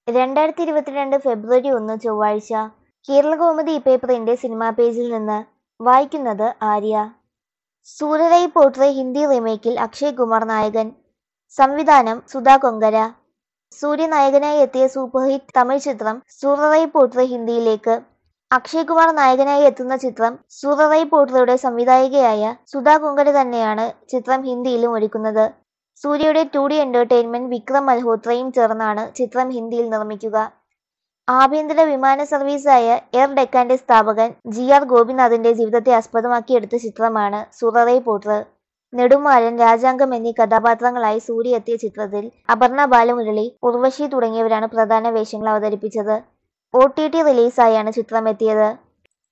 രണ്ടായിരത്തി ഇരുപത്തിരണ്ട് ഫെബ്രുവരി ഒന്ന് ചൊവ്വാഴ്ച കേരളകൗമുദി പേപ്പറിന്റെ സിനിമാ പേജിൽ നിന്ന് വായിക്കുന്നത് ആര്യ സൂര്യരൈ പോട്രെ ഹിന്ദി റീമേക്കിൽ അക്ഷയ് കുമാർ നായകൻ സംവിധാനം സുധാ കൊങ്കര സൂര്യ നായകനായി എത്തിയ സൂപ്പർ ഹിറ്റ് തമിഴ് ചിത്രം സൂററൈ പോട്രെ ഹിന്ദിയിലേക്ക് അക്ഷയ് കുമാർ നായകനായി എത്തുന്ന ചിത്രം സൂററൈ പോട്രയുടെ സംവിധായികയായ സുധാ കൊങ്കര തന്നെയാണ് ചിത്രം ഹിന്ദിയിലും ഒരുക്കുന്നത് സൂര്യയുടെ ടു ഡി എന്റർടൈൻമെന്റ് വിക്രം മൽഹോത്രയും ചേർന്നാണ് ചിത്രം ഹിന്ദിയിൽ നിർമ്മിക്കുക ആഭ്യന്തര വിമാന സർവീസായ എയർ ഡെക്കാന്റെ സ്ഥാപകൻ ജി ആർ ഗോപിനാഥിന്റെ ജീവിതത്തെ ആസ്പദമാക്കി എടുത്ത ചിത്രമാണ് സുററൈ പോട്ര് നെടുമാരൻ രാജാംഗം എന്നീ കഥാപാത്രങ്ങളായി സൂര്യ എത്തിയ ചിത്രത്തിൽ അപർണ ബാലമുരളി ഉർവശി തുടങ്ങിയവരാണ് പ്രധാന വേഷങ്ങൾ അവതരിപ്പിച്ചത് ഒ ടി ടി റിലീസായാണ് ചിത്രം എത്തിയത്